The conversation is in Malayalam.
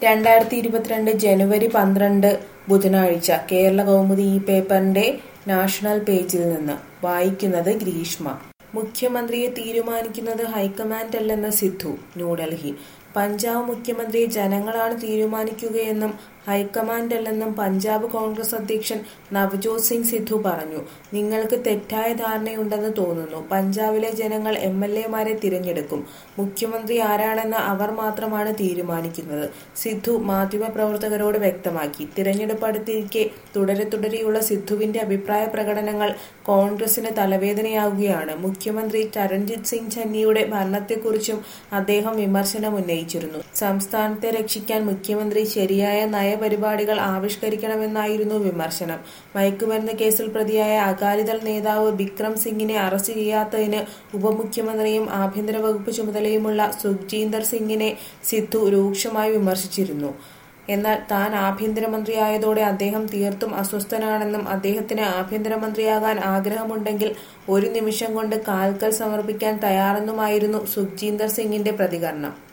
രണ്ടായിരത്തി ഇരുപത്തിരണ്ട് ജനുവരി പന്ത്രണ്ട് ബുധനാഴ്ച കേരള കൗമുദി ഈ പേപ്പറിന്റെ നാഷണൽ പേജിൽ നിന്ന് വായിക്കുന്നത് ഗ്രീഷ്മ മുഖ്യമന്ത്രിയെ തീരുമാനിക്കുന്നത് ഹൈക്കമാൻഡ് അല്ലെന്ന് സിദ്ധു ന്യൂഡൽഹി പഞ്ചാബ് മുഖ്യമന്ത്രിയെ ജനങ്ങളാണ് തീരുമാനിക്കുകയെന്നും ഹൈക്കമാൻഡ് അല്ലെന്നും പഞ്ചാബ് കോൺഗ്രസ് അധ്യക്ഷൻ നവജോത് സിംഗ് സിദ്ധു പറഞ്ഞു നിങ്ങൾക്ക് തെറ്റായ ധാരണയുണ്ടെന്ന് തോന്നുന്നു പഞ്ചാബിലെ ജനങ്ങൾ എം എൽ എമാരെ തിരഞ്ഞെടുക്കും മുഖ്യമന്ത്രി ആരാണെന്ന് അവർ മാത്രമാണ് തീരുമാനിക്കുന്നത് സിദ്ധു മാധ്യമപ്രവർത്തകരോട് വ്യക്തമാക്കി തിരഞ്ഞെടുപ്പ് അടുത്തിരിക്കെ തുടരെ തുടരെയുള്ള സിദ്ധുവിന്റെ അഭിപ്രായ പ്രകടനങ്ങൾ കോൺഗ്രസിന് തലവേദനയാവുകയാണ് മുഖ്യമന്ത്രി ചരൺജിത് സിംഗ് ചന്നിയുടെ ഭരണത്തെക്കുറിച്ചും അദ്ദേഹം വിമർശനം ഉന്നയിച്ചിരുന്നു സംസ്ഥാനത്തെ രക്ഷിക്കാൻ മുഖ്യമന്ത്രി ശരിയായ നയപരിപാടികൾ ആവിഷ്കരിക്കണമെന്നായിരുന്നു വിമർശനം മയക്കുമരുന്ന് കേസിൽ പ്രതിയായ അകാലിദൾ നേതാവ് ബിക്രം സിംഗിനെ അറസ്റ്റ് ചെയ്യാത്തതിന് ഉപമുഖ്യമന്ത്രിയും ആഭ്യന്തര വകുപ്പ് ചുമതലയുമുള്ള സുഖ്ജീന്ദർ സിംഗിനെ സിദ്ധു രൂക്ഷമായി വിമർശിച്ചിരുന്നു എന്നാൽ താൻ ആഭ്യന്തരമന്ത്രിയായതോടെ അദ്ദേഹം തീർത്തും അസ്വസ്ഥനാണെന്നും അദ്ദേഹത്തിന് ആഭ്യന്തരമന്ത്രിയാകാൻ ആഗ്രഹമുണ്ടെങ്കിൽ ഒരു നിമിഷം കൊണ്ട് കാൽക്കൽ സമർപ്പിക്കാൻ തയ്യാറെന്നുമായിരുന്നു സുഖ്ജീന്ദർ സിംഗിന്റെ പ്രതികരണം